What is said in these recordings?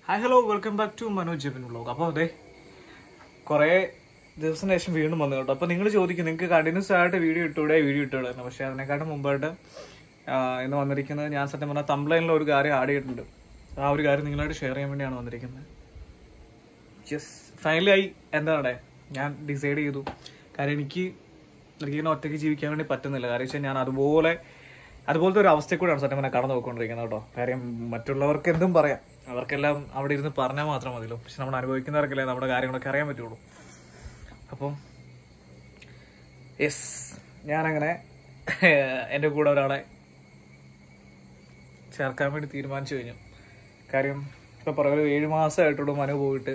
Hi hello welcome back to Manoj Jebin vlog അപ്പോൾ അതെ കുറേ ദിവസത്തിന് ശേഷം വീണ്ടും വന്നു കേട്ടോ അപ്പോൾ നിങ്ങൾ ചോദിക്കും നിങ്ങൾക്ക് കണ്ടിന്യൂസ് ആയിട്ട് വീഡിയോ ഇട്ടൂടെ വീഡിയോ ഇട്ടുകൂടായിരുന്നു പക്ഷേ അതിനെക്കാട്ടും മുമ്പായിട്ട് ആ, ഇന്ന് വന്നിരിക്കുന്നത് ഞാൻ സത്യം പറഞ്ഞാൽ തംബ്ലൈനിൽ ഒരു കാര്യം ആഡ് ചെയ്തിട്ടുണ്ട് ആ ഒരു കാര്യം നിങ്ങളായിട്ട് ഷെയർ ചെയ്യാൻ വേണ്ടിയാണ് വന്നിരിക്കുന്നത് യെസ് ഫൈനലി ആയി എന്താണ് ഞാൻ ഡിസൈഡ് ചെയ്തു കാര്യം എനിക്ക് എനിക്കിങ്ങനെ ഒറ്റയ്ക്ക് ജീവിക്കാൻ വേണ്ടി പറ്റുന്നില്ല കാര്യം വെച്ചാൽ ഞാൻ അതുപോലെ അതുപോലത്തെ ഒരു അവസ്ഥയിൽ കൂടെയാണ് സത്യം പറഞ്ഞാൽ കടന്നു പോയിക്കൊണ്ടിരിക്കുന്നത് കേട്ടോ കാര്യം മറ്റുള്ളവർക്ക് എന്തും പറയാം അവർക്കെല്ലാം അവിടെ ഇരുന്ന് പറഞ്ഞാൽ മാത്രം മതിയല്ലോ പക്ഷെ നമ്മൾ അനുഭവിക്കുന്നവർക്കല്ലേ നമ്മുടെ കാര്യങ്ങളൊക്കെ അറിയാൻ പറ്റുള്ളൂ അപ്പം യെസ് ഞാനങ്ങനെ എൻ്റെ കൂടെ ഒരാളെ ചേർക്കാൻ വേണ്ടി തീരുമാനിച്ചു കഴിഞ്ഞു കാര്യം ഇപ്പൊ പറയുന്നത് ഏഴ് മാസമായിട്ടുള്ളൂ മനു പോയിട്ട്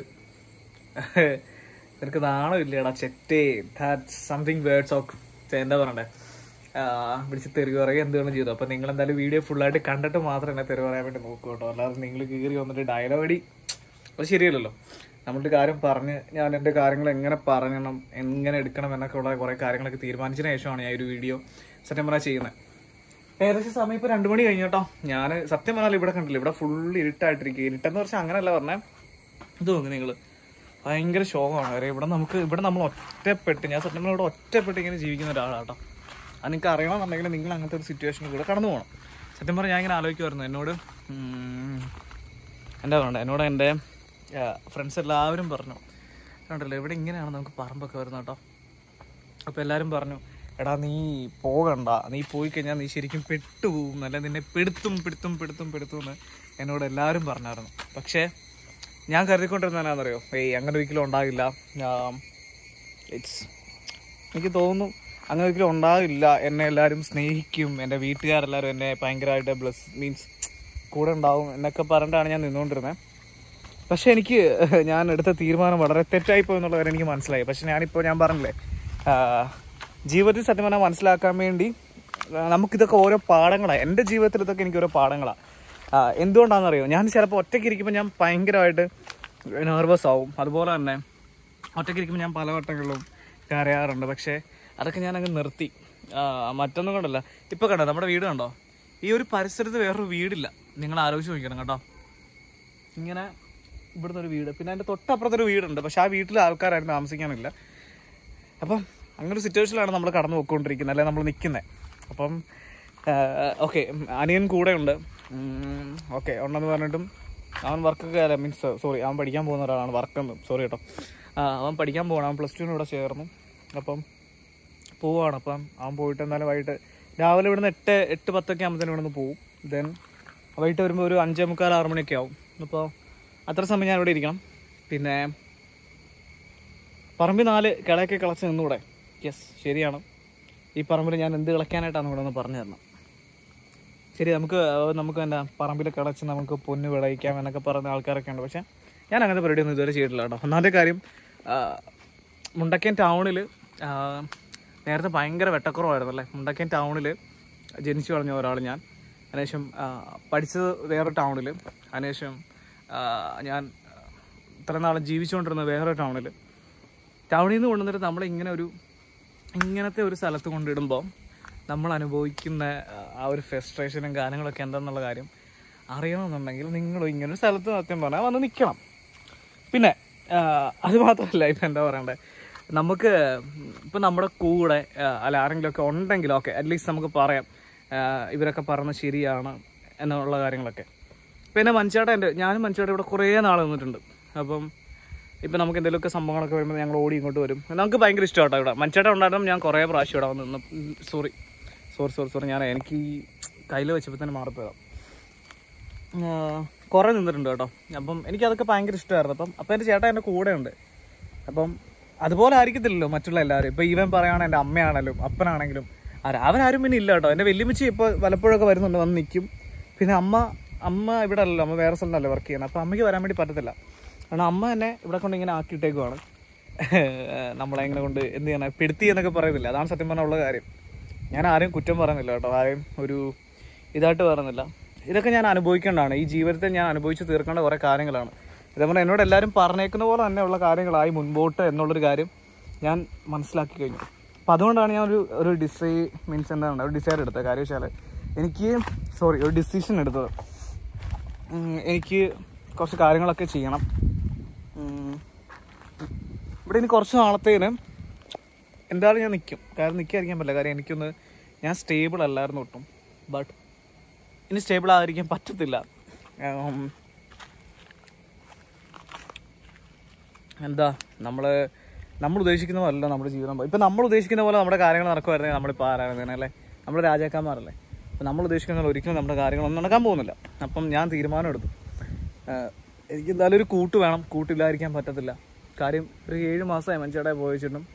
നിനക്ക് നാണമില്ലേടാ ചെറ്റേ സംതിങ് വേർഡ്സ് ഓഫ് എന്താ പറയണ്ടേ പിടിച്ച് തെറി പറയുക എന്താണ് ചെയ്തു അപ്പൊ നിങ്ങൾ എന്തായാലും വീഡിയോ ഫുള്ളായിട്ട് കണ്ടിട്ട് മാത്രം എന്നെ തെറി പറയാൻ വേണ്ടി നോക്കൂ കേട്ടോ അല്ലാതെ നിങ്ങൾ കീറി വന്നിട്ട് ഡയലോഗ് അടി അത് ശരിയല്ലല്ലോ നമ്മളുടെ കാര്യം പറഞ്ഞ് ഞാൻ എൻ്റെ കാര്യങ്ങൾ എങ്ങനെ പറയണം എങ്ങനെ എടുക്കണം എന്നൊക്കെ ഉള്ള കുറേ കാര്യങ്ങളൊക്കെ തീരുമാനിച്ചതിന് ശേഷമാണ് ഞാൻ ഈ ഒരു വീഡിയോ സത്യം പറഞ്ഞാൽ ചെയ്യുന്നത് ഏകദേശം സമയം ഇപ്പൊ രണ്ടു മണി കഴിഞ്ഞു കേട്ടോ ഞാൻ സത്യം പറഞ്ഞാൽ ഇവിടെ കണ്ടില്ല ഇവിടെ ഫുള്ള് ഇരുട്ടായിട്ടിരിക്കുക ഇരുട്ടെന്ന് പറഞ്ഞാൽ അങ്ങനെയല്ല പറഞ്ഞേ ഇത് നോക്ക് നിങ്ങള് ഭയങ്കര ശോകമാണ് കാര്യം ഇവിടെ നമുക്ക് ഇവിടെ നമ്മൾ ഒറ്റപ്പെട്ട് ഞാൻ സത്യം പറഞ്ഞാൽ ഇവിടെ ഒറ്റപ്പെട്ട് ഇങ്ങനെ ജീവിക്കുന്ന ഒരാളാട്ടോ അത് നിങ്ങൾക്ക് അറിയണമെന്നുണ്ടെങ്കിൽ നിങ്ങൾ അങ്ങനത്തെ ഒരു സിറ്റുവേഷനിൽ കൂടെ കടന്നു പോകണം സത്യം പറഞ്ഞാൽ ഞാൻ ഇങ്ങനെ ആലോചിക്കുമായിരുന്നു എന്നോട് ഉം, എന്താ പറയണ്ടേ എന്നോട് എൻ്റെ ഫ്രണ്ട്സ് എല്ലാവരും പറഞ്ഞു കണ്ടല്ലോ ഇവിടെ ഇങ്ങനെയാണ് നമുക്ക് പറമ്പൊക്കെ വരുന്നത് കേട്ടോ അപ്പോൾ എല്ലാവരും പറഞ്ഞു എടാ നീ പോകണ്ട നീ പോയി കഴിഞ്ഞാൽ നീ ശരിക്കും പെട്ടുപോകും അല്ലെ നിന്നെ പെടുത്തും പെടുത്തും പെടുത്തും പെടുത്തും എന്ന് എന്നോട് എല്ലാവരും പറഞ്ഞായിരുന്നു പക്ഷേ ഞാൻ കരുതിക്കൊണ്ടിരുന്നതെന്നാണെന്നറിയോ ഏയ് അങ്ങനെ ഒരിക്കലും ഉണ്ടാകില്ല ഇറ്റ്സ് എനിക്ക് തോന്നുന്നു അങ്ങനെ ഒരിക്കലും ഉണ്ടാകില്ല എന്നെ എല്ലാവരും സ്നേഹിക്കും എൻ്റെ വീട്ടുകാരെല്ലാവരും എന്നെ ഭയങ്കരമായിട്ട് ബ്ലസ് മീൻസ് കൂടെ ഉണ്ടാവും എന്നൊക്കെ പറഞ്ഞിട്ടാണ് ഞാൻ നിന്നുകൊണ്ടിരുന്നത് പക്ഷെ എനിക്ക് ഞാൻ എടുത്ത തീരുമാനം വളരെ തെറ്റായിപ്പോയി എന്നുള്ള കാര്യം എനിക്ക് മനസ്സിലായി പക്ഷെ ഞാനിപ്പോൾ ഞാൻ പറഞ്ഞില്ലേ ആ, ജീവിതത്തിൽ സത്യം പറഞ്ഞാൽ മനസ്സിലാക്കാൻ വേണ്ടി ആ, നമുക്കിതൊക്കെ ഓരോ പാഠങ്ങളാണ് എൻ്റെ ജീവിതത്തിൽ ഇതൊക്കെ എനിക്ക് ഓരോ പാഠങ്ങളാണ് എന്തുകൊണ്ടാണെന്നറിയോ ഞാൻ ചിലപ്പോൾ ഒറ്റയ്ക്ക് ഇരിക്കുമ്പോൾ ഞാൻ ഭയങ്കരമായിട്ട് നെർവസ് ആവും അതുപോലെ തന്നെ ഒറ്റയ്ക്ക് ഇരിക്കുമ്പോൾ ഞാൻ പലവട്ടങ്ങളിലും കരയാറുണ്ട് പക്ഷേ അതൊക്കെ ഞാൻ അങ്ങ് നിർത്തി ആ, മറ്റൊന്നും കൊണ്ടല്ല ഇപ്പോൾ കണ്ടോ നമ്മുടെ വീട് കണ്ടോ ഈ ഒരു പരിസരത്ത് വേറൊരു വീടില്ല നിങ്ങൾ ആലോചിച്ച് നോക്കണം കേട്ടോ ഇങ്ങനെ ഇവിടുന്ന് ഒരു വീട് പിന്നെ അതിൻ്റെ തൊട്ടപ്പുറത്തൊരു ഒരു വീടുണ്ട് പക്ഷെ ആ വീട്ടിൽ ആൾക്കാരാരും താമസിക്കാനില്ല അപ്പം അങ്ങനെ ഒരു സിറ്റുവേഷനിലാണ് നമ്മൾ കടന്നു പോയിക്കൊണ്ടിരിക്കുന്നത് അല്ലെ നമ്മൾ നിൽക്കുന്നത് അപ്പം ഓക്കെ അനിയൻ കൂടെ ഉണ്ട് ഓക്കെ ഉണ്ടെന്ന് പറഞ്ഞിട്ടും അവൻ വർക്കൊക്കെ അല്ല മീൻസ് സോറി അവൻ പഠിക്കാൻ പോകുന്ന ഒരാളാണ് വർക്കെന്ന് സോറി കേട്ടോ ആ, അവൻ പഠിക്കാൻ പോകണം അവൻ പ്ലസ് ടുവിന് ഇവിടെ ചേർന്നു അപ്പം പോവാണ് അപ്പം അവൻ പോയിട്ട് എന്നാലും വൈകിട്ട് രാവിലെ ഇവിടുന്ന് എട്ട് എട്ട് പത്തൊക്കെ ആകുമ്പോഴത്തേനും ഇവിടുന്ന് പോവും ദെൻ വൈകിട്ട് വരുമ്പോൾ ഒരു അഞ്ചേ മുക്കാൽ ആറ് മണിയൊക്കെ ആവും അപ്പോൾ അത്ര സമയം ഞാൻ ഇവിടെ ഇരിക്കണം പിന്നെ പറമ്പിൽ നാല് കിളയൊക്കെ കിളച്ച് നിന്നൂടെ യെസ് ശരിയാണ് ഈ പറമ്പിൽ ഞാൻ എന്ത് കിളയ്ക്കാനായിട്ടാണ് ഇവിടെ ഒന്ന് പറഞ്ഞു തരണം ശരി നമുക്ക് അഹ് നമുക്ക് എന്താ പറമ്പിൽ കിളച്ച് നമുക്ക് പൊന്ന് വിളയിക്കാം എന്നൊക്കെ പറയുന്ന ആൾക്കാരൊക്കെ ഉണ്ട് പക്ഷേ ഞാൻ അങ്ങനത്തെ പരിപാടിയൊന്നും ഇതുവരെ ചെയ്തിട്ടില്ല കേട്ടോ ഒന്നാമത്തെ കാര്യം ആ, മുണ്ടക്കൻ ടൗണിൽ നേരത്തെ ഭയങ്കര വെട്ടക്കുറവായിരുന്നു അല്ലേ മുണ്ടക്കൻ ടൗണിൽ ജനിച്ചു വളർന്ന ഒരാൾ ഞാൻ അതിനുശേഷം ആ, പഠിച്ചത് വേറെ ടൗണിൽ അതിനുശേഷം ആ, ഞാൻ ഇത്ര നാളും ജീവിച്ചുകൊണ്ടിരുന്ന വേറെ ടൗണിൽ ടൗണിൽ നിന്ന് കൊണ്ടുവന്നിട്ട് നമ്മളെ ഇങ്ങനെ ഒരു ഇങ്ങനത്തെ ഒരു സ്ഥലത്ത് കൊണ്ടിടുമ്പോൾ നമ്മൾ അനുഭവിക്കുന്ന ആ, ആ ഒരു ഫ്രസ്ട്രേഷനും കാര്യങ്ങളൊക്കെ എന്താണെന്നുള്ള കാര്യം അറിയണമെന്നുണ്ടെങ്കിൽ നിങ്ങൾ ഇങ്ങനെ ഒരു സ്ഥലത്ത് സത്യം പറഞ്ഞാൽ വന്ന് നിൽക്കണം പിന്നെ ആ, അത് മാത്രമല്ല ഇപ്പം എന്താ പറയണ്ടേ നമുക്ക് ഇപ്പം നമ്മുടെ കൂടെ ആ, അല്ല ആരെങ്കിലുമൊക്കെ ഉണ്ടെങ്കിൽ ഓക്കെ അറ്റ്ലീസ്റ്റ് നമുക്ക് പറയാം ആ, ഇവരൊക്കെ പറഞ്ഞത് ശരിയാണ് എന്നുള്ള കാര്യങ്ങളൊക്കെ പിന്നെ മഞ്ചേട്ടൻ എൻ്റെ ഞാനും മഞ്ചേട്ടൻ ഇവിടെ കുറേ നാൾ നിന്നിട്ടുണ്ട് അപ്പം ഇപ്പം നമുക്ക് എന്തെങ്കിലുമൊക്കെ സംഭവങ്ങളൊക്കെ വരുമ്പോൾ ഞങ്ങൾ ഓടി ഇങ്ങോട്ട് വരും നമുക്ക് ഭയങ്കര ഇഷ്ടമാട്ടോ ഇവിടെ മഞ്ചേട്ടൻ ഉണ്ടായിരുന്നു ഞാൻ കുറേ പ്രാവശ്യം ഇവിടെ വന്ന് നിന്ന് സോറി സോറി സോറി സോറി ഞാൻ എനിക്ക് ഈ കയ്യിൽ വെച്ചപ്പോൾ തന്നെ മാറിപ്പോയതാണ് കുറേ നിന്നിട്ടുണ്ട് കേട്ടോ അപ്പം എനിക്കതൊക്കെ ഭയങ്കര ഇഷ്ടമായിരുന്നു അപ്പം അപ്പം എൻ്റെ ചേട്ടൻ എൻ്റെ കൂടെ ഉണ്ട് അപ്പം അതുപോലെ ആയിരിക്കത്തില്ലല്ലോ മറ്റുള്ള എല്ലാവരും ഇപ്പം ഈവൻ പറയുകയാണെങ്കിൽ എൻ്റെ അമ്മയാണെങ്കിലും അപ്പനാണെങ്കിലും ആരാ അവരാരും പിന്നെ ഇല്ല കേട്ടോ എൻ്റെ വെല്ലുമിച്ചി ഇപ്പോൾ പലപ്പോഴൊക്കെ വരുന്നുണ്ട് വന്ന് നിൽക്കും പിന്നെ അമ്മ അമ്മ ഇവിടെ അല്ലല്ലോ അമ്മ വേറെ സ്ഥലത്തല്ലേ വർക്ക് ചെയ്യണം അപ്പം അമ്മയ്ക്ക് വരാൻ വേണ്ടി പറ്റത്തില്ല കാരണം അമ്മ എന്നെ ഇവിടെ കൊണ്ട് ഇങ്ങനെ ആക്കിയിട്ടേക്കുവാണ് നമ്മളെ ഇങ്ങനെ കൊണ്ട് എന്ത് ചെയ്യണം പെടുത്തി എന്നൊക്കെ പറയുന്നില്ല അതാണ് സത്യം പറഞ്ഞാൽ ഉള്ള കാര്യം ഞാൻ ആരെയും കുറ്റം പറയുന്നില്ല കേട്ടോ ആരെയും ഒരു ഇതായിട്ട് പറയുന്നില്ല ഇതൊക്കെ ഞാൻ അനുഭവിക്കേണ്ടതാണ് ഈ ജീവിതത്തിൽ ഞാൻ അനുഭവിച്ച് തീർക്കേണ്ട കുറേ കാര്യങ്ങളാണ് ഇതേപോലെ എന്നോട് എല്ലാവരും പറഞ്ഞേക്കുന്ന പോലെ തന്നെയുള്ള കാര്യങ്ങളായി മുൻപോട്ട് എന്നുള്ളൊരു കാര്യം ഞാൻ മനസ്സിലാക്കി കഴിഞ്ഞു അപ്പം അതുകൊണ്ടാണ് ഞാൻ ഒരു ഒരു ഡിസൈ മീൻസ് എന്താണ് ഒരു ഡിസൈഡ് എടുത്തത് കാര്യം വെച്ചാൽ എനിക്ക് സോറി ഒരു ഡിസിഷൻ എടുത്തത് ഉം, എനിക്ക് കുറച്ച് കാര്യങ്ങളൊക്കെ ചെയ്യണം ഉം. ഇവിടെ ഇനി കുറച്ച് നാളത്തേന് എന്തായാലും ഞാൻ നിൽക്കും കാരണം നിൽക്കാതിരിക്കാൻ പറ്റില്ല കാര്യം എനിക്കൊന്ന് ഞാൻ സ്റ്റേബിൾ അല്ലായിരുന്നു ഒട്ടും ബട്ട് ഇനി സ്റ്റേബിൾ ആയിരിക്കാൻ പറ്റത്തില്ല ഉം, എന്താ നമ്മൾ നമ്മൾ ഉദ്ദേശിക്കുന്ന പോലല്ല നമ്മുടെ ജീവിതം ഇപ്പം നമ്മൾ ഉദ്ദേശിക്കുന്ന പോലെ നമ്മുടെ കാര്യങ്ങൾ നടക്കുമായിരുന്നെങ്കിൽ നമ്മളിപ്പോൾ ആരായിരുന്നേനെ അല്ലേ നമ്മൾ രാജാക്കന്മാരല്ലേ അപ്പം നമ്മൾ ഉദ്ദേശിക്കുന്ന പോലെ ഒരിക്കലും നമ്മുടെ കാര്യങ്ങളൊന്നും നടക്കാൻ പോകുന്നില്ല അപ്പം ഞാൻ തീരുമാനം എടുത്തു ആഹ് എനിക്ക് എന്തായാലും ഒരു കൂട്ട് വേണം കൂട്ടില്ലാതിരിക്കാൻ പറ്റത്തില്ല കാര്യം ഒരു ഏഴ് മാസമായി മനുഷ്യടെ പോയിച്ചിട്ടും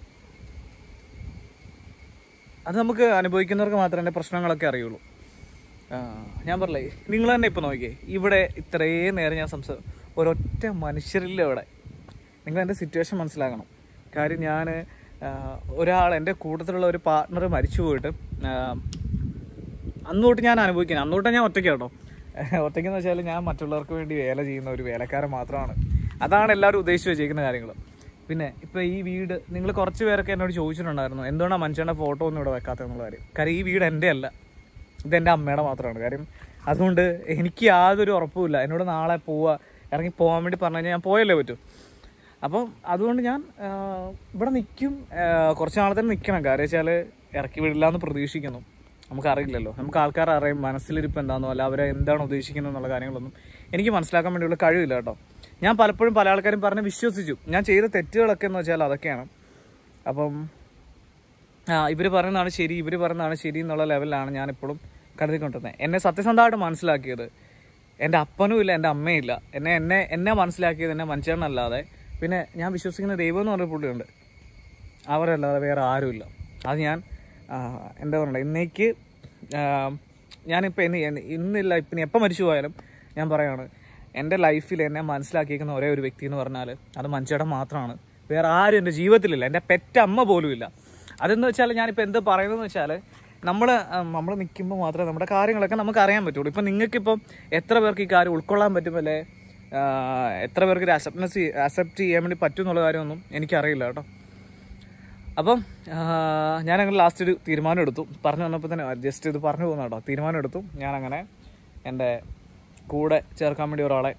അത് നമുക്ക് അനുഭവിക്കുന്നവർക്ക് മാത്രമേ എൻ്റെ പ്രശ്നങ്ങളൊക്കെ അറിയുള്ളൂ ആ, ഞാൻ പറഞ്ഞേ നിങ്ങൾ തന്നെ ഇപ്പം നോക്കിയേ ഇവിടെ ഇത്രയും നേരം ഞാൻ സംസാ ഒരൊറ്റ മനുഷ്യരില്ല ഇവിടെ നിങ്ങൾ എൻ്റെ സിറ്റുവേഷൻ മനസ്സിലാക്കണം കാര്യം ഞാൻ ഒരാൾ എൻ്റെ കൂട്ടത്തിലുള്ള ഒരു പാർട്ട്ണർ മരിച്ചു പോയിട്ട് ആ, അന്ന് തൊട്ട് ഞാൻ അനുഭവിക്കുന്നത് അന്ന് തൊട്ട് ഞാൻ ഒറ്റയ്ക്ക് കേട്ടോ ഒറ്റയ്ക്കെന്ന് വെച്ചാൽ ഞാൻ മറ്റുള്ളവർക്ക് വേണ്ടി വേല ചെയ്യുന്ന ഒരു വേലക്കാരൻ മാത്രമാണ് അതാണ് എല്ലാവരും ഉദ്ദേശിച്ച് വെച്ചേക്കുന്ന കാര്യങ്ങൾ പിന്നെ ഇപ്പം ഈ വീട് നിങ്ങൾ കുറച്ച് പേരൊക്കെ എന്നോട് ചോദിച്ചിട്ടുണ്ടായിരുന്നു എന്തുകൊണ്ടാണ് മനുഷ്യൻ്റെ ഫോട്ടോ ഒന്നും ഇവിടെ വെക്കാത്തതെന്നുള്ള കാര്യം കാര്യം ഈ വീട് എൻ്റെ അല്ല ഇത് എൻ്റെ അമ്മയുടെ മാത്രമാണ് കാര്യം അതുകൊണ്ട് എനിക്ക് യാതൊരു ഉറപ്പുമില്ല എന്നോട് നാളെ പോവുക ഇറങ്ങി പോകാൻ വേണ്ടി പറഞ്ഞു കഴിഞ്ഞാൽ ഞാൻ പോയല്ലേ പറ്റൂ അപ്പം അതുകൊണ്ട് ഞാൻ ആ, ഇവിടെ നിൽക്കും കുറച്ച് നാളെ തന്നെ നിൽക്കണം കാര്യം വെച്ചാൽ ഇറക്കി വിടില്ല എന്ന് പ്രതീക്ഷിക്കുന്നു നമുക്കറിയില്ലല്ലോ നമുക്ക് ആൾക്കാർ അറിയും മനസ്സിലിരിപ്പ് എന്താണെന്നോ അല്ല അവരെ എന്താണ് ഉദ്ദേശിക്കുന്നത് എന്നുള്ള കാര്യങ്ങളൊന്നും എനിക്ക് മനസ്സിലാക്കാൻ വേണ്ടിയുള്ള കഴിവില്ല കേട്ടോ ഞാൻ പലപ്പോഴും പല ആൾക്കാരും പറഞ്ഞ് വിശ്വസിച്ചു ഞാൻ ചെയ്ത തെറ്റുകളൊക്കെ എന്ന് വെച്ചാൽ അതൊക്കെയാണ് അപ്പം ആ ഇവർ പറയുന്നതാണ് ശരി ഇവർ പറയുന്നതാണ് ശരി എന്നുള്ള ലെവലിലാണ് ഞാൻ ഇപ്പോഴും കരുതിക്കൊണ്ടിരുന്നത് എന്നെ സത്യസന്ധമായിട്ട് മനസ്സിലാക്കിയത് എൻ്റെ അപ്പനും ഇല്ല എൻ്റെ അമ്മയും ഇല്ല എന്നെ എന്നെ എന്നെ മനസ്സിലാക്കിയത് എന്നെ മനുഷ്യനല്ലാതെ പിന്നെ ഞാൻ വിശ്വസിക്കുന്ന ദൈവം എന്ന് പറഞ്ഞ പുള്ളിയുണ്ട് അവരല്ലാതെ വേറെ ആരുമില്ല അത് ഞാൻ ആ, എന്താ പറയണ്ടേ ഇന്നേക്ക് ആ, ഞാനിപ്പോൾ ഇന്ന് ഇന്ന് ഇന്നില്ല ഇപ്പം ഇനി എപ്പോൾ മരിച്ചു പോയാലും ഞാൻ പറയാണ് എൻ്റെ ലൈഫിൽ എന്നെ മനസ്സിലാക്കിയിരിക്കുന്ന ഒരേ ഒരു വ്യക്തി എന്ന് പറഞ്ഞാൽ അത് മനുഷ്യടം മാത്രമാണ് വേറെ ആരും എൻ്റെ ജീവിതത്തിലില്ല എൻ്റെ പെറ്റമ്മ പോലും ഇല്ല അതെന്ന് വെച്ചാൽ ഞാനിപ്പോൾ എന്ത് പറയുന്നതെന്ന് വെച്ചാൽ നമ്മൾ നമ്മൾ നിൽക്കുമ്പോൾ മാത്രമേ നമ്മുടെ കാര്യങ്ങളൊക്കെ നമുക്ക് അറിയാൻ പറ്റുള്ളൂ ഇപ്പം നിങ്ങൾക്കിപ്പം എത്ര പേർക്ക് ഈ കാര്യം ഉൾക്കൊള്ളാൻ പറ്റുമല്ലേ എത്ര പേർക്ക് ഇത് അക്സെപ്റ്റൻസ് അക്സെപ്റ്റ് ചെയ്യാൻ വേണ്ടി പറ്റും എന്നുള്ള കാര്യമൊന്നും എനിക്കറിയില്ല കേട്ടോ അപ്പം ഞാനങ്ങനെ ലാസ്റ്റ് ഒരു തീരുമാനം എടുത്തു പറഞ്ഞു വന്നപ്പോൾ തന്നെ ജസ്റ്റ് ഇത് പറഞ്ഞു പോകുന്ന കേട്ടോ തീരുമാനം എടുത്തു ഞാനങ്ങനെ എൻ്റെ കൂടെ ചേർക്കാൻ വേണ്ടി ഒരാളെ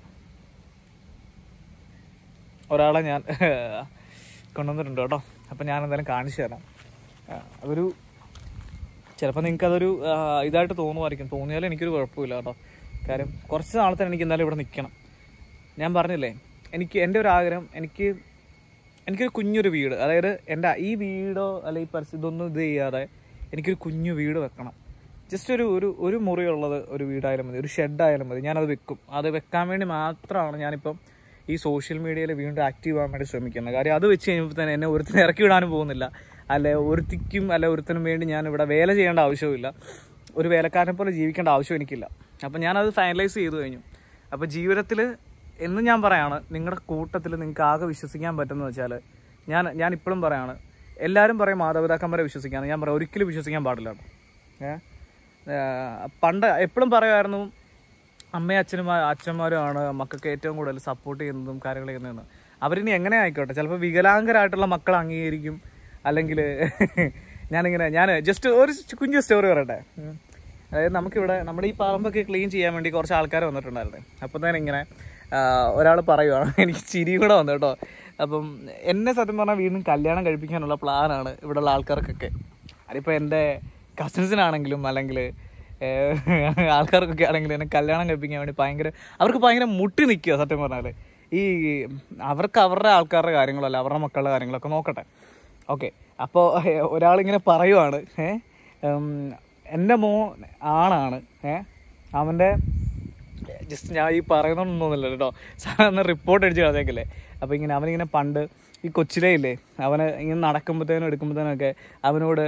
ഒരാളെ ഞാൻ കൊണ്ടുവന്നിട്ടുണ്ട് കേട്ടോ അപ്പം ഞാൻ എന്തായാലും കാണിച്ചു തരാം ആ, അതൊരു ചിലപ്പോൾ നിങ്ങൾക്ക് അതൊരു ആ, ഇതായിട്ട് തോന്നുമായിരിക്കും തോന്നിയാലും എനിക്കൊരു കുഴപ്പമില്ല കേട്ടോ കാര്യം കുറച്ച് നാളത്തെ എനിക്ക് എന്തായാലും ഇവിടെ നിൽക്കണം ഞാൻ പറഞ്ഞില്ലേ എനിക്ക് എൻ്റെ ഒരു ആഗ്രഹം എനിക്ക് എനിക്കൊരു കുഞ്ഞൊരു വീട് അതായത് എൻ്റെ ഈ വീടോ അല്ലെങ്കിൽ ഈ പരിസ്ഥിതി ഇതൊന്നും ഇത് ചെയ്യാതെ എനിക്കൊരു കുഞ്ഞു വീട് വെക്കണം ജസ്റ്റ് ഒരു ഒരു ഒരു മുറിയുള്ളത് ഒരു വീടായാലും മതി ഒരു ഷെഡായാലും മതി ഞാനത് വെക്കും അത് വെക്കാൻ വേണ്ടി മാത്രമാണ് ഞാനിപ്പം ഈ സോഷ്യൽ മീഡിയയിൽ വീണ്ടും ആക്റ്റീവ് ആവാൻ വേണ്ടി ശ്രമിക്കുന്നത് കാര്യം അത് വെച്ച് കഴിയുമ്പോൾ തന്നെ എന്നെ ഒരുത്തിനെ ഇറക്കി വിടാനും പോകുന്നില്ല അല്ലെ ഒരുത്തിക്കും അല്ലെ ഒരുത്തിനും വേണ്ടി ഞാൻ ഇവിടെ വേല ചെയ്യേണ്ട ആവശ്യമില്ല ഒരു വേലക്കാരനെ പോലെ ജീവിക്കേണ്ട ആവശ്യം എനിക്കില്ല അപ്പം ഞാനത് ഫൈനലൈസ് ചെയ്തു കഴിഞ്ഞു അപ്പോൾ ജീവിതത്തിൽ എന്ന് ഞാൻ പറയാണ് നിങ്ങളുടെ കൂട്ടത്തിൽ നിങ്ങൾക്ക് ആകെ വിശ്വസിക്കാൻ പറ്റുന്നത് വെച്ചാൽ ഞാൻ ഞാൻ ഇപ്പോഴും പറയാണ് എല്ലാവരും പറയും മാതാപിതാക്കന്മാരെ വിശ്വസിക്കാന്ന് ഞാൻ പറയാം ഒരിക്കലും വിശ്വസിക്കാൻ പാടില്ല കേട്ടോ ഏ ഏഹ് പണ്ട് എപ്പോഴും പറയുമായിരുന്നു അമ്മയും അച്ഛനും അച്ഛന്മാരുമാണ് മക്കൾക്ക് ഏറ്റവും കൂടുതൽ സപ്പോർട്ട് ചെയ്യുന്നതും കാര്യങ്ങൾ ചെയ്യുന്നതെന്ന് അവരിനി എങ്ങനെ ആയിക്കോട്ടെ ചിലപ്പോൾ വികലാംഗരായിട്ടുള്ള മക്കൾ അംഗീകരിക്കും അല്ലെങ്കിൽ ഞാനിങ്ങനെ ഞാൻ ജസ്റ്റ് ഒരു കുഞ്ഞു സ്റ്റോറി പറയട്ടെ ഉം. അതായത് നമുക്കിവിടെ നമ്മുടെ ഈ പറമ്പൊക്കെ ക്ലീൻ ചെയ്യാൻ വേണ്ടി കുറച്ച് ആൾക്കാർ വന്നിട്ടുണ്ടായിരുന്നു അപ്പോൾ തന്നെ ഇങ്ങനെ ഒരാൾ പറയുവാണ് എനിക്ക് ചിരി കൂടെ വന്നു കേട്ടോ അപ്പം എന്നെ സത്യം പറഞ്ഞാൽ വീണ്ടും കല്യാണം കഴിപ്പിക്കാനുള്ള പ്ലാനാണ് ഇവിടെയുള്ള ആൾക്കാർക്കൊക്കെ അതിപ്പോൾ എൻ്റെ കസിൻസിനാണെങ്കിലും അല്ലെങ്കിൽ ആൾക്കാർക്കൊക്കെ ആണെങ്കിലും എന്നെ കല്യാണം കഴിപ്പിക്കാൻ വേണ്ടി ഭയങ്കര അവർക്ക് ഭയങ്കര മുട്ടി നിൽക്കുക സത്യം പറഞ്ഞാൽ ഈ അവർക്ക് അവരുടെ ആൾക്കാരുടെ കാര്യങ്ങളല്ല അവരുടെ മക്കളുടെ കാര്യങ്ങളൊക്കെ നോക്കട്ടെ ഓക്കെ അപ്പോൾ ഒരാളിങ്ങനെ പറയുവാണ് ഏ ഉം, എൻ്റെ മോൻ ആണാണ് ഏ അവൻ്റെ ജസ്റ്റ് ഞാൻ ഈ പറയുന്നൊന്നുമില്ല കേട്ടോ സാധാരണ റിപ്പോർട്ട് അടിച്ച് കളഞ്ഞേക്കല്ലേ അപ്പോൾ ഇങ്ങനെ അവനിങ്ങനെ പണ്ട് ഈ കൊച്ചിലേ ഇല്ലേ അവന് ഇങ്ങനെ നടക്കുമ്പോഴത്തേനും എടുക്കുമ്പോഴത്തേനും ഒക്കെ അവനോട്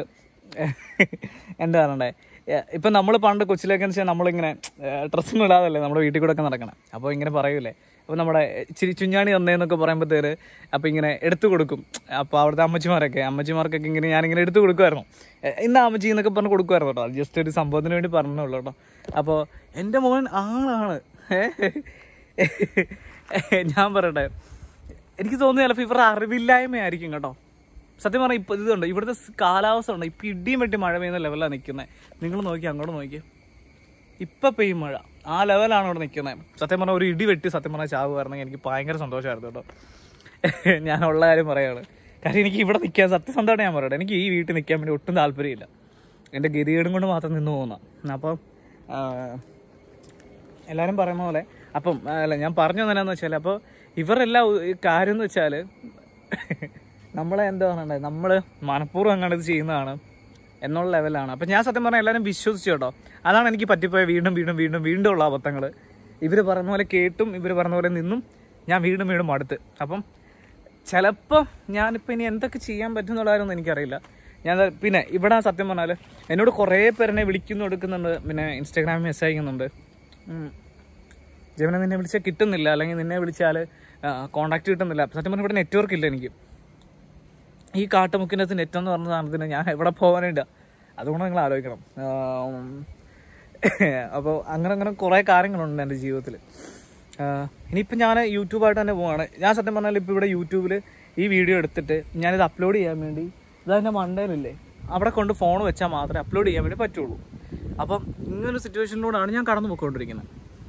എന്താ പറയണ്ടേ ഇപ്പം നമ്മൾ പണ്ട് കൊച്ചിലേക്ക് വെച്ചാൽ നമ്മളിങ്ങനെ ഡ്രസ്സൊന്നും ഇടാതല്ലേ നമ്മുടെ വീട്ടിൽ കൂടെ ഒക്കെ നടക്കണം അപ്പോൾ ഇങ്ങനെ പറയൂലേ അപ്പോൾ നമ്മുടെ ഇച്ചിരി ചുഞ്ഞാണി തന്നേന്നൊക്കെ പറയുമ്പോഴത്തേര് അപ്പോൾ ഇങ്ങനെ എടുത്തു കൊടുക്കും അപ്പോൾ അവിടുത്തെ അമ്മച്ചിമാരൊക്കെ അമ്മച്ചിമാർക്കൊക്കെ ഇങ്ങനെ ഞാനിങ്ങനെ എടുത്തു കൊടുക്കുമായിരുന്നു എ- ഇന്ന് അമ്മച്ചി എന്നൊക്കെ പറഞ്ഞ് കൊടുക്കുമായിരുന്നു കേട്ടോ ജസ്റ്റ് ഒരു സംഭവത്തിന് വേണ്ടി പറഞ്ഞുള്ളൂ കേട്ടോ അപ്പോൾ എൻ്റെ മോൻ ആളാണ് ഞാൻ പറയട്ടെ എനിക്ക് തോന്നുന്നു ചിലപ്പോൾ ഇവരുടെ അറിവില്ലായ്മയായിരിക്കും കേട്ടോ സത്യം പറഞ്ഞാൽ ഇപ്പോൾ ഇതുണ്ട് ഇവിടുത്തെ സ് കാലാവസ്ഥ ഉണ്ട് ഇപ്പം ഇടിയും വെട്ടി മഴ പെയ്യുന്ന ലെവലാണ് നിൽക്കുന്നത് നിങ്ങൾ നോക്കി അങ്ങോട്ട് നോക്കി ഇപ്പം പെയ്യും മഴ ആ ലെവലാണ് ഇവിടെ നിൽക്കുന്നത് സത്യം പറഞ്ഞാൽ ഒരു ഇടി വെട്ടി സത്യം പറഞ്ഞാൽ ചാവ് പറഞ്ഞെങ്കിൽ എനിക്ക് ഭയങ്കര സന്തോഷമായിരുന്നു കേട്ടോ ഞാനുള്ള കാര്യം പറയാണ് കാര്യം എനിക്ക് ഇവിടെ നിൽക്കാൻ സത്യസന്ധമായിട്ട് ഞാൻ പറയട്ടെ എനിക്ക് ഈ വീട്ടിൽ നിൽക്കാൻ വേണ്ടി ഒട്ടും താല്പര്യമില്ല എൻ്റെ ഗതികേടും കൊണ്ട് മാത്രം നിന്ന് പോകുന്ന അപ്പം ആ, എല്ലാവരും പറയുന്ന പോലെ അപ്പം അല്ല ഞാൻ പറഞ്ഞു തന്നെയാന്ന് വെച്ചാൽ അപ്പോൾ ഇവരെല്ലാം ഉ- ഈ കാര്യം എന്ന് വെച്ചാൽ നമ്മളെ എന്താ പറയണ്ടേ നമ്മൾ മനഃപൂർവ്വം അങ്ങനെ ഇത് ചെയ്യുന്നതാണ് എന്നുള്ള ലെവലാണ് അപ്പം ഞാൻ സത്യം പറഞ്ഞാൽ എല്ലാവരും വിശ്വസിച്ചു കേട്ടോ അതാണ് എനിക്ക് പറ്റിപ്പോയ വീണ്ടും വീണ്ടും വീണ്ടും വീണ്ടും ഉള്ള അബദ്ധങ്ങൾ ഇവർ പറയുന്ന പോലെ കേട്ടും ഇവർ പറയുന്ന പോലെ നിന്നും ഞാൻ വീണ്ടും വീണ്ടും മടുത്ത് അപ്പം ചിലപ്പോൾ ഞാനിപ്പോൾ ഇനി എന്തൊക്കെ ചെയ്യാൻ പറ്റും എന്നുള്ളതാരൊന്നും എനിക്കറിയില്ല ഞാൻ ദാ- പിന്നെ ഇവിടെ സത്യം പറഞ്ഞാൽ എന്നോട് കുറേ പേരെന്നെ വിളിക്കുന്നു എടുക്കുന്നുണ്ട് പിന്നെ ഇൻസ്റ്റാഗ്രാമിൽ മെസ്സേജ് അയക്കുന്നുണ്ട് ഉം. ജവനെ നിന്നെ വിളിച്ചാൽ കിട്ടുന്നില്ല അല്ലെങ്കിൽ നിന്നെ വിളിച്ചാൽ കോണ്ടാക്ട് കിട്ടുന്നില്ല സത്യം പറഞ്ഞാൽ ഇവിടെ നെറ്റ്വർക്ക് ഇല്ല എനിക്ക് ഈ കാട്ടുമുക്കിനകത്ത് നെറ്റ് എന്ന് പറഞ്ഞ സാധനത്തിന് ഞാൻ എവിടെ പോകാനുണ്ട് അതുകൊണ്ട് നിങ്ങൾ ആലോചിക്കണം അപ്പോൾ അങ്ങനെ അങ്ങനെ കുറേ കാര്യങ്ങളുണ്ട് എൻ്റെ ജീവിതത്തിൽ ഇനിയിപ്പോൾ ഞാൻ യൂട്യൂബായിട്ട് തന്നെ പോവാണ് ഞാൻ സത്യം പറഞ്ഞാൽ ഇപ്പോൾ ഇവിടെ യൂട്യൂബിൽ ഈ വീഡിയോ എടുത്തിട്ട് ഞാനിത് അപ്ലോഡ് ചെയ്യാൻ വേണ്ടി ഇതെൻ്റെ മണ്ടയിലില്ലേ അവിടെ കൊണ്ട് ഫോൺ വെച്ചാൽ മാത്രമേ അപ്ലോഡ് ചെയ്യാൻ വേണ്ടി പറ്റുള്ളൂ അപ്പം ഇങ്ങനൊരു സിറ്റുവേഷനിലൂടെയാണ് ഞാൻ കടന്നു പോയിക്കൊണ്ടിരിക്കുന്നത്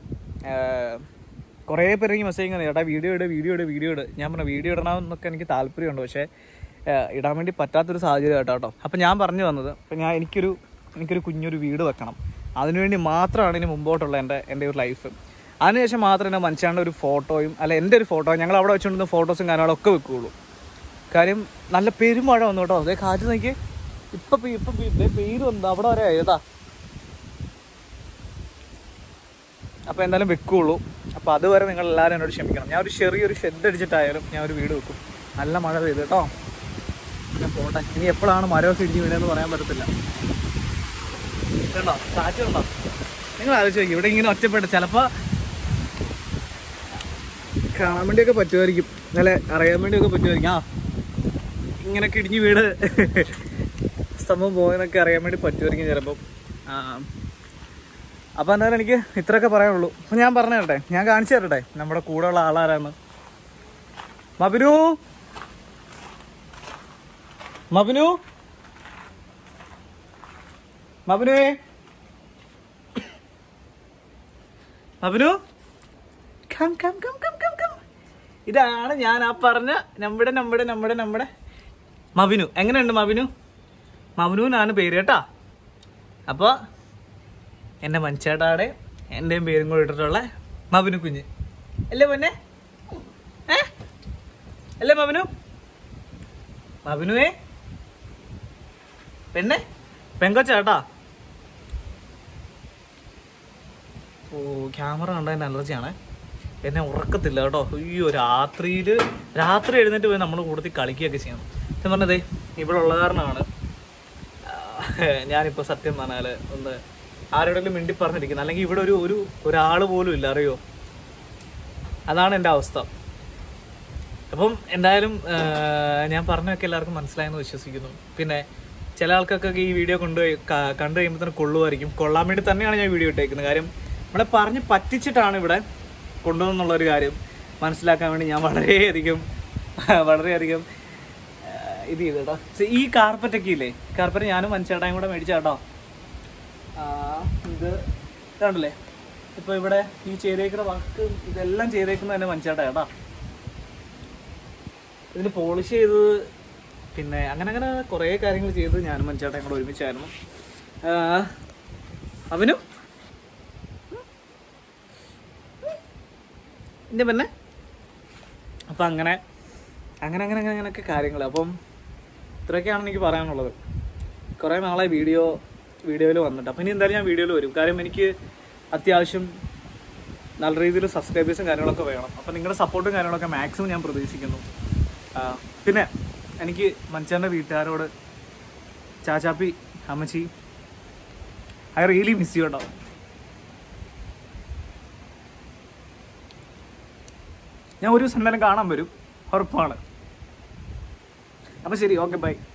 കുറേ പേര് എനിക്ക് മെസ്സേജ് ഇങ്ങനെ ചേട്ടാ വീഡിയോ ഇട് വീഡിയോ ഇട് വീഡിയോ ഇട് ഞാൻ പറഞ്ഞ വീഡിയോ ഇടണമെന്നൊക്കെ എനിക്ക് താല്പര്യമുണ്ട് പക്ഷേ ഏഹ്, ഇടാൻ വേണ്ടി പറ്റാത്തൊരു സാഹചര്യം കേട്ടോ കേട്ടോ അപ്പം ഞാൻ പറഞ്ഞു വന്നത് അപ്പം ഞാൻ എനിക്കൊരു എനിക്കൊരു കുഞ്ഞൊരു വീട് വെക്കണം അതിനുവേണ്ടി മാത്രമാണ് ഇനി മുമ്പോട്ടുള്ള എൻ്റെ എൻ്റെ ഒരു ലൈഫ് അതിനുശേഷം മാത്രമേ എൻ്റെ മനുഷ്യൻ്റെ ഒരു ഫോട്ടോയും അല്ല എൻ്റെ ഒരു ഫോട്ടോ ഞങ്ങൾ അവിടെ വെച്ചുകൊണ്ടിരുന്ന ഫോട്ടോസും കാര്യങ്ങളൊക്കെ വെക്കുകയുള്ളൂ കാര്യം നല്ല പെരുമഴ വന്നു കേട്ടോ അതേ കാറ്റ് നോക്കി ഇപ്പം പെയ്- ഇപ്പം പെയ്- ദേ പെയ്ത് വന്നു അവിടെ വരെ ഏതാ അപ്പോൾ എന്തായാലും വെക്കുള്ളൂ അപ്പോൾ അതുവരെ നിങ്ങൾ എല്ലാവരും എന്നോട് ക്ഷമിക്കണം ഞാൻ ഒരു ചെറിയൊരു ഷെഡ് അടിച്ചിട്ടായാലും ഞാൻ ഒരു വീട് വെക്കും നല്ല മഴ പെയ്ത് കേട്ടോ ഞാൻ പോട്ടെ ഇനി എപ്പോഴാണ് മരമൊക്കെ ഇടിഞ്ഞ് വീണെന്ന് പറയാൻ പറ്റത്തില്ല കണ്ടോ കാറ്റ് കണ്ടോ നിങ്ങൾ ആലോചിച്ച് നോക്കി ഇവിടെ ഇങ്ങനെ ഒറ്റപ്പെട്ട് ചിലപ്പോൾ കാണാൻ വേണ്ടിയൊക്കെ പറ്റുമായിരിക്കും അല്ല അറിയാൻ വേണ്ടിയൊക്കെ പറ്റുമായിരിക്കും ആ ഇങ്ങനെയൊക്കെ ഇടിഞ്ഞ് വീട് സംഭവം പോയെന്നൊക്കെ അറിയാൻ വേണ്ടി പറ്റുമായിരിക്കും ചിലപ്പം ആ അപ്പോൾ എന്തായാലും എനിക്ക് ഇത്രയൊക്കെ പറയാനുള്ളൂ അപ്പോൾ ഞാൻ പറഞ്ഞു തരട്ടെ ഞാൻ കാണിച്ചു തരട്ടെ നമ്മുടെ കൂടെയുള്ള ആളാരാണ് മബിനു മബിനു മബിനുവേ Mabinu come come come come come come ഇതാണ് ഞാൻ ആ പറഞ്ഞ നമ്മുടെ നമ്മുടെ നമ്മുടെ നമ്മുടെ മബിനു എങ്ങനെയുണ്ട് മബിനു മബിനുവിനാണ് പേര് കേട്ടാ അപ്പോൾ എൻ്റെ മഞ്ചേട്ടാടെ എൻ്റെയും പേരും കൂടെ ഇട്ടിട്ടുള്ള മബിനു കുഞ്ഞ് അല്ലേ പൊന്നെ ഏ അല്ലേ മബിനു മബിനുവേ പെണ്ണെ പെങ്കൊച്ചേട്ടാ ഓ ക്യാമറ കണ്ടതിൻ്റെ അലർജിയാണേ എന്നെ ഉറക്കത്തില്ല കേട്ടോ അയ്യോ രാത്രിയിൽ രാത്രി എഴുന്നേറ്റ് പോയി നമ്മൾ കൂടുതൽ കളിക്കുകയൊക്കെ ചെയ്യണം ഞാൻ പറഞ്ഞതേ ഇവിടെ ഉള്ള കാരണമാണ് ഞാനിപ്പോൾ സത്യം പറഞ്ഞാൽ ഒന്ന് ആരോടെങ്കിലും മിണ്ടി പറഞ്ഞിരിക്കുന്നത് അല്ലെങ്കിൽ ഇവിടെ ഒരു ഒരു ഒരാൾ പോലും ഇല്ല അറിയോ അതാണ് എൻ്റെ അവസ്ഥ അപ്പം എന്തായാലും ആ, ഞാൻ പറഞ്ഞൊക്കെ എല്ലാവർക്കും മനസ്സിലായെന്ന് വിശ്വസിക്കുന്നു പിന്നെ ചില ആൾക്കാർക്കൊക്കെ ഈ വീഡിയോ കൊണ്ടുപോയി ക- കണ്ടു കഴിയുമ്പോൾ തന്നെ കൊള്ളുമായിരിക്കും കൊള്ളാൻ വേണ്ടി തന്നെയാണ് ഞാൻ വീഡിയോ ഇട്ടേക്കുന്നത് കാര്യം നമ്മളെ പറഞ്ഞ് പറ്റിച്ചിട്ടാണ് ഇവിടെ കൊണ്ടുവന്നുള്ളൊരു കാര്യം മനസ്സിലാക്കാൻ വേണ്ടി ഞാൻ വളരെയധികം വളരെയധികം ആ, ഇത് ചെയ്തു കേട്ടോ പക്ഷേ ഈ കാർപ്പറ്റൊക്കെ ഇല്ലേ കാർപ്പറ്റ് ഞാനും മനുഷ്യട്ടായും കൂടെ മേടിച്ച കേട്ടോ ആ, ഇത് കണ്ടില്ലേ ഇപ്പോൾ ഇവിടെ ഈ ചെയ്തേക്കുന്ന വർക്ക് ഇതെല്ലാം ചെയ്തേക്കുന്നത് തന്നെ മനുഷ്യട്ടാ കേട്ടോ ഇതിന് പോളിഷ് ചെയ്തത് പിന്നെ അങ്ങനെ അങ്ങനെ കുറേ കാര്യങ്ങൾ ചെയ്ത് ഞാനും മനുഷ്യട്ടയും കൂടെ ഒരുമിച്ചായിരുന്നു ആ, അവനും എൻ്റെ പിന്നെ അപ്പം അങ്ങനെ അങ്ങനെ അങ്ങനെ അങ്ങനെ അങ്ങനെയൊക്കെ കാര്യങ്ങൾ അപ്പം ഇത്രയൊക്കെയാണ് എനിക്ക് പറയാനുള്ളത് കുറേ നാളെ വീഡിയോ വീഡിയോയിൽ വന്നിട്ട് അപ്പം ഇനി എന്തായാലും ഞാൻ വീഡിയോയിൽ വരും കാര്യം എനിക്ക് അത്യാവശ്യം നല്ല രീതിയിൽ സബ്സ്ക്രൈബേഴ്സും കാര്യങ്ങളൊക്കെ വേണം അപ്പം നിങ്ങളുടെ സപ്പോർട്ടും കാര്യങ്ങളൊക്കെ മാക്സിമം ഞാൻ പ്രതീക്ഷിക്കുന്നു ആ, പിന്നെ എനിക്ക് മനുഷ്യൻ്റെ വീട്ടുകാരോട് ചാച്ചാപ്പി അമ്മച്ചി ഐ റിയലി മിസ് യു കേട്ടോ ഞാൻ ഒരു ദിവസം എന്തായാലും കാണാൻ വരും ഉറപ്പാണ് അപ്പം ശരി ഓക്കെ ബൈ